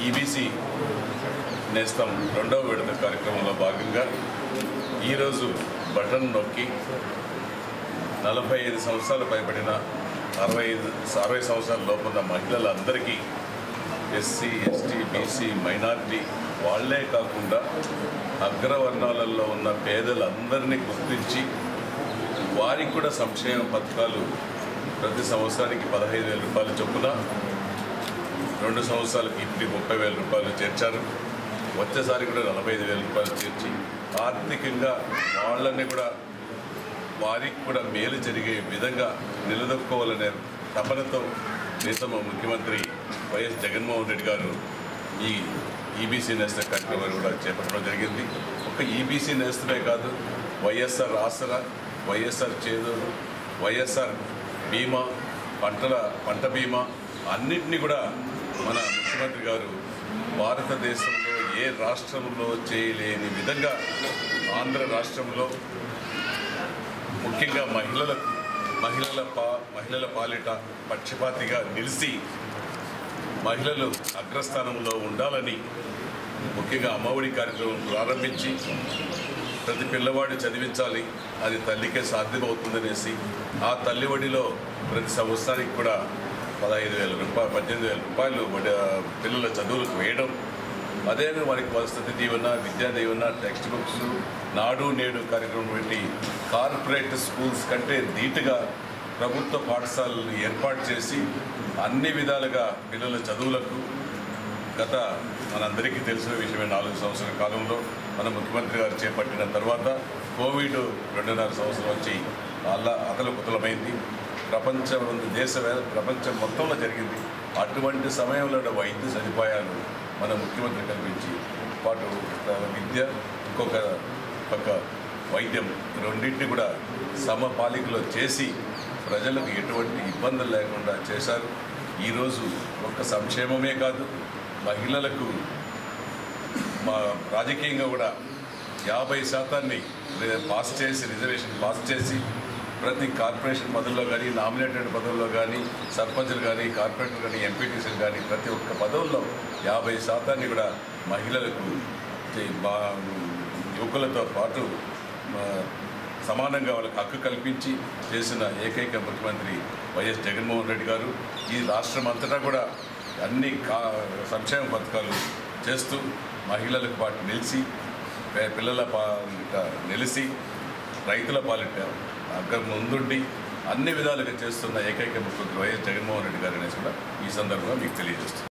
EBC నేస్తం రెండవ విడత కార్యక్రమంలో భాగంగా ఈరోజు బటన్ నొక్కి నలభై ఐదు సంవత్సరాలు పైబడిన అరవై ఐదు అరవై సంవత్సరాల లోపున్న మహిళలందరికీ ఎస్సీ ఎస్టీ బీసీ మైనారిటీ వాళ్ళే కాకుండా అగ్రవర్ణాలలో ఉన్న పేదలందరినీ గుర్తించి వారికి కూడా సంక్షేమ పథకాలు ప్రతి సంవత్సరానికి పదహైదు వేల రూపాయల చొప్పున రెండు సంవత్సరాలకి ఇంటికి ముప్పై వేల రూపాయలు చేర్చారు వచ్చేసారి కూడా నలభై ఐదు వేల రూపాయలు చేర్చి ఆర్థికంగా వాళ్ళని కూడా వారికి కూడా మేలు జరిగే విధంగా నిలదొక్కోవాలనే తపనతో దేశం ముఖ్యమంత్రి వైఎస్ జగన్మోహన్ రెడ్డి గారు ఈ ఈబీసీ నేస్త కార్యక్రమాన్ని కూడా చేపట్టడం జరిగింది ఒక ఈబీసీ నేస్తమే కాదు వైఎస్ఆర్ ఆసరా వైఎస్ఆర్ చేదోడు వైఎస్ఆర్ బీమా పంటల పంట బీమా అన్నింటినీ కూడా మన ముఖ్యమంత్రి గారు భారతదేశంలో ఏ రాష్ట్రంలో చేయలేని విధంగా ఆంధ్ర రాష్ట్రంలో ముఖ్యంగా మహిళలకు మహిళల పా మహిళల పాలిట పక్షపాతిగా నిలిచి మహిళలు అగ్రస్థానంలో ఉండాలని ముఖ్యంగా అమ్మఒడి కార్యక్రమం ప్రారంభించి ప్రతి పిల్లవాడు చదివించాలి అది తల్లికే సాధ్యమవుతుందనేసి ఆ తల్లి ఒడిలో ప్రతి సంవత్సరానికి కూడా పదహైదు వేల రూపాయలు పద్దెనిమిది వేల రూపాయలు వడి- పిల్లల చదువులకు వేయడం అదే వారికి వసతి దీవెన విద్యా దీవెన టెక్స్ట్ బుక్స్ నాడు నేడు కార్యక్రమం పెట్టి కార్పొరేట్ స్కూల్స్ కంటే ధీటుగా ప్రభుత్వ పాఠశాలలు ఏర్పాటు చేసి అన్ని విధాలుగా పిల్లల చదువులకు గత మనందరికీ తెలిసిన విషయమే నాలుగు సంవత్సరాల కాలంలో మన ముఖ్యమంత్రి గారు చేపట్టిన తర్వాత కోవిడ్ రెండున్నర సంవత్సరం వచ్చి అలా అతలకుతలమైంది ప్రపంచం దేశ ప్రపంచం మొత్తంలో జరిగింది అటువంటి సమయంలో వైద్య సదుపాయాలు మన ముఖ్యమంత్రి కల్పించి పాటు ఆ, విద్య ఇంకొక పక్క వైద్యం రెండింటిని కూడా సమపాలికలో చేసి ప్రజలకు ఎటువంటి ఇబ్బందులు లేకుండా చేశారు ఈరోజు ఒక్క సంక్షేమమే కాదు మహిళలకు మా రాజకీయంగా కూడా యాభై శాతాన్ని రి- పాస్ చేసి రిజర్వేషన్ పాస్ చేసి ప్రతి కార్పొరేషన్ పదవుల్లో కానీ నామినేటెడ్ పదవుల్లో కానీ సర్పంచులు కానీ కార్పొరేటర్ కానీ ఎంపీటీసీలు కానీ ప్రతి ఒక్క పదవుల్లో యాభై శాతాన్ని కూడా మహిళలకు చే- బా- యువకులతో పాటు ఆ, సమానంగా వాళ్ళకి హక్కు కల్పించి చేసిన ఏకైక ముఖ్యమంత్రి వైఎస్ జగన్మోహన్ రెడ్డి గారు ఈ రాష్ట్రం అంతటా కూడా అన్ని కా సంక్షేమ పథకాలు చేస్తూ మహిళలకు పాటు నిలిచి పే- పిల్లల పాలిట నిలిచి రైతుల పాలిట అగ్ర ముందుండి అన్ని విధాలుగా చేస్తున్న ఏకైక ముఖ్యమంత్రి వైఎస్ జగన్మోహన్ రెడ్డి గారు అనేసి కూడా ఈ సందర్భంగా మీకు తెలియజేస్తుంది